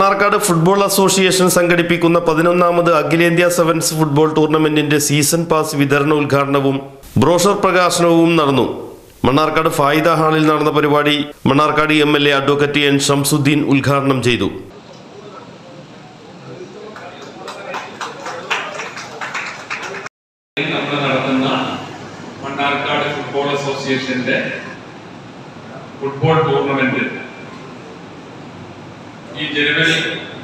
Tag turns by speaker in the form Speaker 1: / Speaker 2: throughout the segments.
Speaker 1: Mannarkkad football association സംഘടിപ്പിക്കുന്ന പതിനൊന്നാമത് അഖിലേന്ത്യാ സെവൻസ് ഫുട്ബോൾ ടൂർണമെന്റിന്റെ സീസൺ പാസ് വിതരണ ഉദ്ഘാടനവും ബ്രോഷർ പ്രകാശനവും നടന്നു മണ്ണാർക്കാട് ഫായിദ ഹാളിൽ നടന്ന പരിപാടി Mannarkkad M L A advocate N Shamsuddin ഉദ്ഘാടനം ചെയ്തു
Speaker 2: നമ്മൾ നടത്തുന്ന മണ്ണാർക്കാട് ഫുട്ബോൾ അസോസിയേഷന്റെ ഫുട്ബോൾ ടൂർണമെന്റ് ഈ ജനുവരി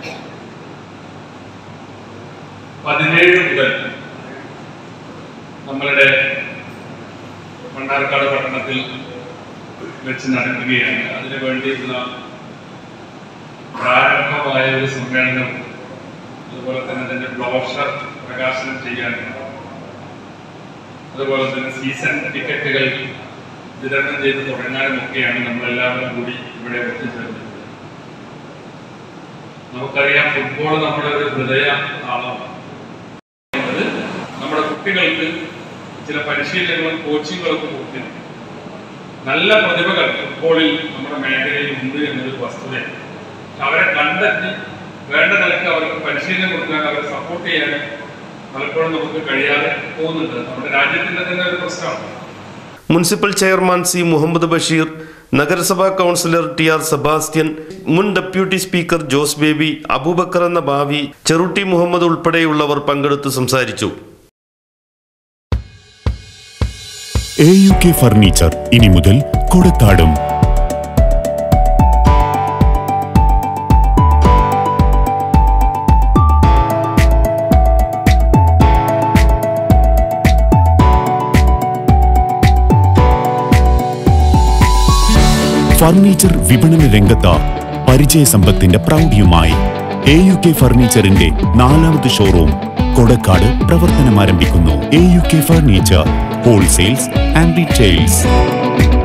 Speaker 2: പതിനേഴ് മുതൽ നമ്മളുടെ മണ്ണാർക്കാട് പട്ടണത്തിൽ വെച്ച് നടക്കുകയാണ് അതിനു വേണ്ടിയിട്ടുള്ള പ്രാരംഭമായ ഒരു സമ്മേളനം അതുപോലെ തന്നെ അതിന്റെ ബ്ലോഷർ പ്രകാശനം ചെയ്യാനുണ്ട് അതുപോലെ തന്നെ സീസൺ ടിക്കറ്റുകൾ വിതരണം ചെയ്ത് തുടങ്ങാനും ഒക്കെയാണ് നമ്മളെല്ലാവരും കൂടി ഇവിടെ ഒത്തുചേർന്നത് നമുക്കറിയാം ഫുട്ബോൾ നമ്മുടെ ഒരു ഹൃദയ താളമാണ് അത് നമ്മുടെ കുട്ടികൾക്ക് ചില പരിശീലനങ്ങളും കോച്ചിങ്ങുകളൊക്കെ കൊടുക്കുന്നു നല്ല പ്രതിഭകൾ ഫുട്ബോളിൽ നമ്മുടെ മേഖലയിൽ ഉണ്ട് എന്നൊരു വസ്തുതയാണ് അവരെ കണ്ടെത്തി വേണ്ട നിലയ്ക്ക് അവർക്ക് പരിശീലനം കൊടുക്കാൻ അവരെ സപ്പോർട്ട് ചെയ്യാൻ പലപ്പോഴും നമുക്ക് കഴിയാതെ പോകുന്നുണ്ട് നമ്മുടെ രാജ്യത്തിന്റെ തന്നെ ഒരു പ്രശ്നമാണ്
Speaker 1: municipal chairman C Muhammad Basheer നഗരസഭാ കൗൺസിലർ ടി ആർ സെബാസ്റ്റ്യൻ മുൻ ഡെപ്യൂട്ടി സ്പീക്കർ ജോസ് ബേബി അബൂബക്കർ എന്ന ഭാവി ചെറുട്ടി മുഹമ്മദ് ഉൾപ്പെടെയുള്ളവർ പങ്കെടുത്ത് സംസാരിച്ചു
Speaker 3: എ യു കെ ഫർണിച്ചർ ഇനി മുതൽ കൊടത്താടും ഫർണിച്ചർ വിപണന രംഗത്ത് പരിചയസമ്പത്തിന്റെ പ്രൗഢിയുമായി എ യു കെ ഫർണിച്ചറിന്റെ നാലാമത് ഷോറൂം കൊടക്കാട് പ്രവർത്തനം ആരംഭിക്കുന്നു A U K furniture wholesales and retails